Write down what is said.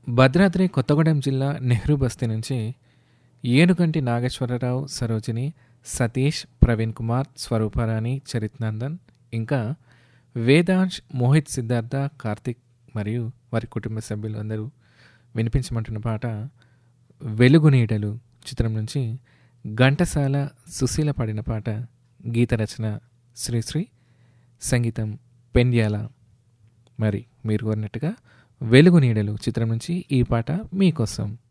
భద్రాద్రి కొత్తగూడెం జిల్లా నెహ్రూ బస్తీ నుంచి ఏనుగంటి నాగేశ్వరరావు సరోజిని సతీష్ ప్రవీణ్ కుమార్ స్వరూపరాణి చరిత్నందన్ ఇంకా వేదాంశ్ మోహిత్ సిద్ధార్థ కార్తిక్ మరియు వారి కుటుంబ సభ్యులు అందరూ వినిపించమంటున్న పాట వెలుగు నీడలు చిత్రం నుంచి ఘంటసాల సుశీల పాడిన పాట గీత రచన శ్రీశ్రీ సంగీతం పెండ్యాల మరి మీరు కోరినట్టుగా వెలుగు నీడలు చిత్రం నుంచి ఈ పాట మీకోసం